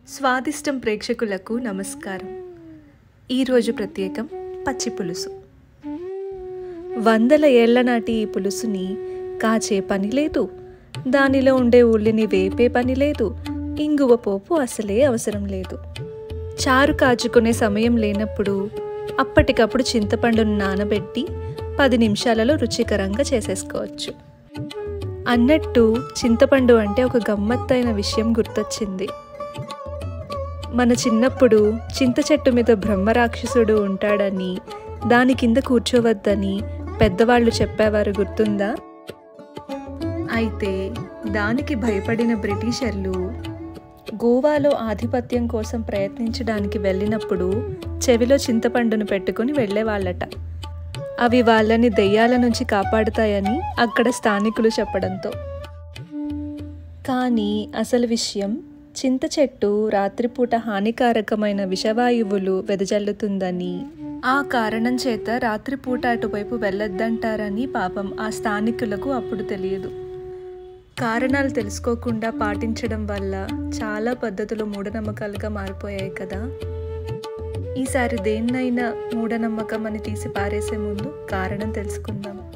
స్వాదిష్టం ప్రేక్షకులకు నమస్కారం ఈరోజు ప్రత్యేకం పచ్చి పులుసు వందల ఏళ్ల నాటి ఈ పులుసుని కాచే పని లేదు దానిలో ఉండే ఉల్లిని వేపే పని లేదు ఇంగువ పోపు అసలే అవసరం లేదు చారు కాచుకునే సమయం లేనప్పుడు అప్పటికప్పుడు చింతపండును నానబెట్టి పది నిమిషాలలో రుచికరంగా చేసేసుకోవచ్చు అన్నట్టు చింతపండు అంటే ఒక గమ్మత్తైన విషయం గుర్తొచ్చింది మన చిన్నప్పుడు చింత చెట్టు మీద బ్రహ్మరాక్షసుడు ఉంటాడని దాని కింద కూర్చోవద్దని పెద్దవాళ్ళు చెప్పేవారు గుర్తుందా అయితే దానికి భయపడిన బ్రిటిషర్లు గోవాలో ఆధిపత్యం కోసం ప్రయత్నించడానికి వెళ్ళినప్పుడు చెవిలో చింతపండును పెట్టుకుని వెళ్ళేవాళ్ళట అవి వాళ్ళని దెయ్యాల నుంచి కాపాడుతాయని అక్కడ స్థానికులు చెప్పడంతో కానీ అసలు విషయం చింత చెట్టు రాత్రిపూట హానికారకమైన విషవాయువులు వెదజల్లుతుందని ఆ కారణం చేత రాత్రిపూట అటువైపు వెళ్ళొద్దంటారని పాపం ఆ స్థానికులకు అప్పుడు తెలియదు కారణాలు తెలుసుకోకుండా పాటించడం వల్ల చాలా పద్ధతులు మూఢనమ్మకాలుగా మారిపోయాయి కదా ఈసారి దేన్నైనా మూఢనమ్మకం అని తీసి పారేసే ముందు కారణం తెలుసుకుందాం